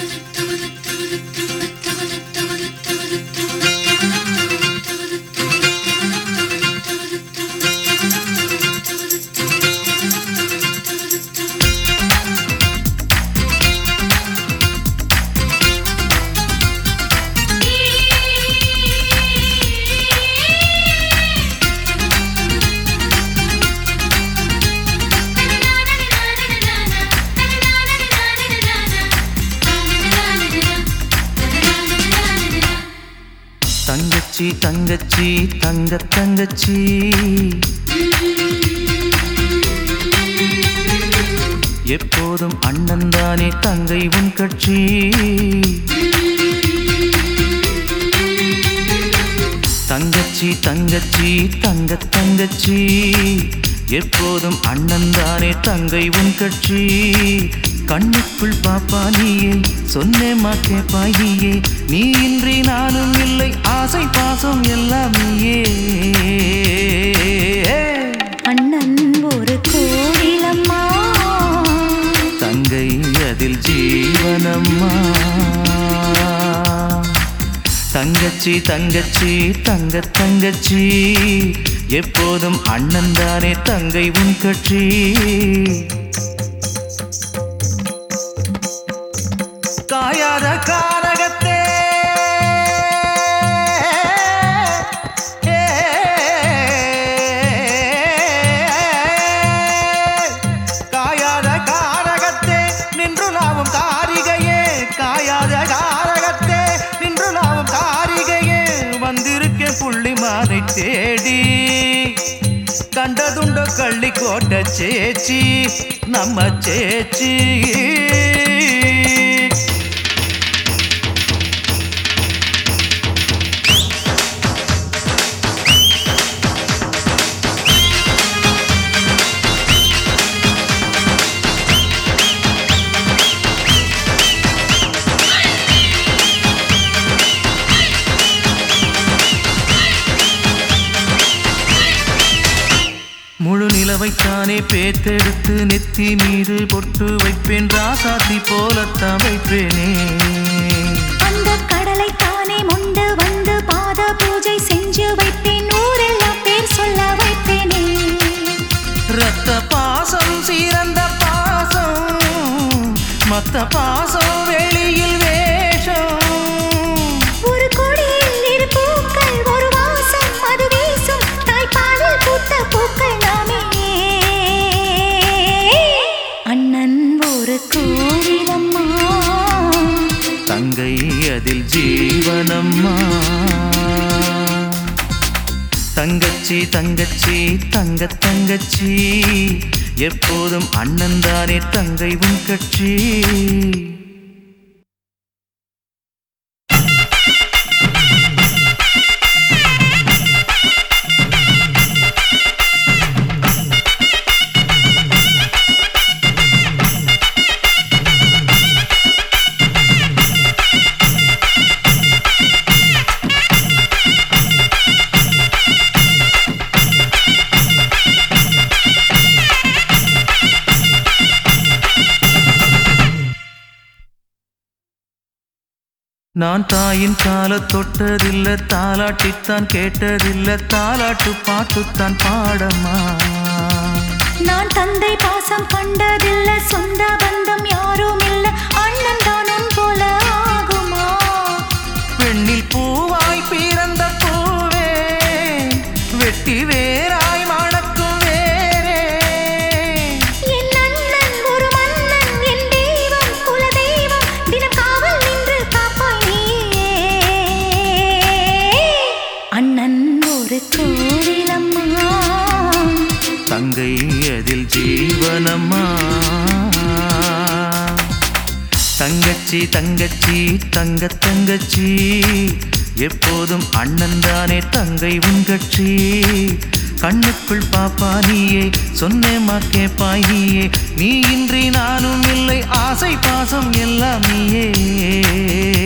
தங்கச்சி தங்கச்சி தங்க தங்கச்சி எப்போதும் அண்ணன் தானே தங்கை உன் கட்சி தங்கச்சி தங்கச்சி தங்க தங்கச்சி எப்போதும் அண்ணன் தானே தங்கை உன் கட்சி கண்ணுக்குள் பாப்பா நீயே சொன்னேம்மா கேப்பா நீயே நீ இன்றி நானும் இல்லை ஆசை பாசம் எல்லாம் நீயே அண்ணன் ஒரு கோவிலம்மா தங்கை அதில் ஜீவனம்மா தங்கச்சி தங்கச்சி தங்க தங்கச்சி எப்போதும் அண்ணன் தானே தங்கை உன் கட்சி காயாத காரகத்தே காயாத காரகத்தே நின்று லாவும் காரிகையே காயாத காரகத்தே நின்று லாவும் காரிகையே வந்திருக்கேன் புள்ளி மாலை தேடி கண்டதுண்டோ கள்ளி கோட்ட சேச்சி நம்ம சேச்சி முழு நிலவைத்தானே பேத்தெடுத்து நெத்தி மீது பொட்டு வைப்பேன் ராசாத்தி போலத்தான் வைப்பேனே அந்த கடலை தானே முண்டு வந்து பாத பூஜை செஞ்சு வைப்பேன் ஊரெல்லாம் பேர் சொல்ல வைப்பேனே ரத்த பாசம் சீரந்த பாசம் மத்த பாசம் வெளியில் வேஷம் ஒரு கொடியில் இரு பூக்கள் ஒரு வாசம் அது வீசும் தாய்ப்பாலில் பூத்த பூக்கள் நாமே அண்ணன் ஒரு கோவிலம்மா தங்கை அதில் ஜீவனம்மா தங்கச்சி தங்கச்சி தங்க தங்கச்சி எப்போதும் அண்ணன் தானே தங்கை உன் கட்சி நான் தாயின் கால தொட்டதில்ல தாலாட்டித்தான் கேட்டதில்ல தாலாட்டு பாட்டுத்தான் பாடம்மா நான் தந்தை பாசம் கண்டதில்ல சொந்த பந்தம் யாரும் இல்ல அண்ணன் தான் உன் போல ஆகுமா பெண்ணில் பூவாய் பிறந்த பூவே வெட்டி வேராய் மணக்கும் வேரே என் அண்ணன் ஒரு மன்னன் என் தெய்வம் குல தெய்வம் தினம் காவல் நின்று காப்பாய் நீயே அண்ணன் ஒரு கோவிலம்மா தங்கை அதில் ஜீவனம்மா தங்கச்சி தங்கச்சி தங்க தங்கச்சி எப்போதும் அண்ணன் தானே தங்கை உன் கட்சி கண்ணுக்குள் பாப்பா நீயே சொன்னேம்மா கேப்பாய் நீயே நீ இன்றி நானும் இல்லை ஆசை பாசம் எல்லாம் நீயே